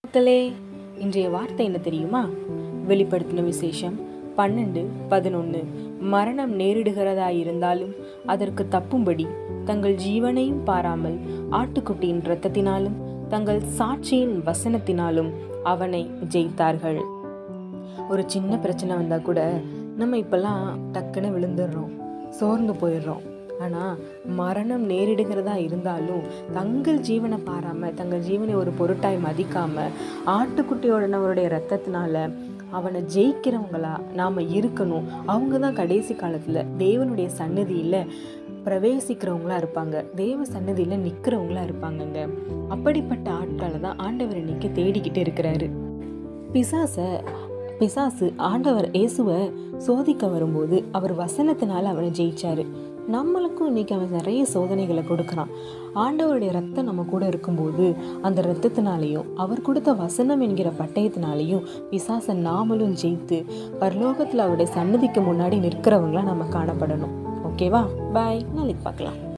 மக்களே இன்றைய வார்த்தை என்ன தெரியுமா வெளிப்படுத்தின விசேஷம் பன்னெண்டு பதினொன்று மரணம் நேரிடுகிறதா இருந்தாலும் அதற்கு தப்பும்படி தங்கள் ஜீவனையும் பாராமல் ஆட்டுக்குட்டியின் இரத்தத்தினாலும் தங்கள் சாட்சியின் வசனத்தினாலும் அவனை ஜெயித்தார்கள் ஒரு சின்ன பிரச்சனை வந்தால் கூட நம்ம இப்போல்லாம் டக்குன்னு விழுந்துடுறோம் சோர்ந்து போயிடுறோம் ஆனால் மரணம் நேரிடுகிறதா இருந்தாலும் தங்கள் ஜீவனை பாராமல் தங்கள் ஜீவனை ஒரு பொருட்டாய் மதிக்காமல் ஆட்டுக்குட்டியோடனவருடைய ரத்தத்தினால அவனை ஜெயிக்கிறவங்களா நாம் இருக்கணும் அவங்க தான் கடைசி காலத்தில் தேவனுடைய சன்னதியில் பிரவேசிக்கிறவங்களா இருப்பாங்க தேவ சன்னதியில் நிற்கிறவங்களா இருப்பாங்கங்க அப்படிப்பட்ட ஆட்களை தான் ஆண்டவர் இன்னைக்கு தேடிக்கிட்டு இருக்கிறாரு பிசாசை பிசாசு ஆண்டவர் இயேசுவை சோதிக்க வரும்போது அவர் வசனத்தினால அவனை ஜெயிச்சாரு நம்மளுக்கும் இன்னைக்கு அவன் நிறைய சோதனைகளை கொடுக்குறான் ஆண்டவருடைய ரத்தம் நம்ம கூட இருக்கும்போது அந்த ரத்தத்தினாலையும் அவர் கொடுத்த வசனம் என்கிற பட்டயத்தினாலையும் பிசாசை நாமளும் ஜெயித்து பரலோகத்தில் அவருடைய சன்னதிக்கு முன்னாடி நிற்கிறவங்களா நம்ம காணப்படணும் ஓகேவா பாய் நாளைக்கு பார்க்கலாம்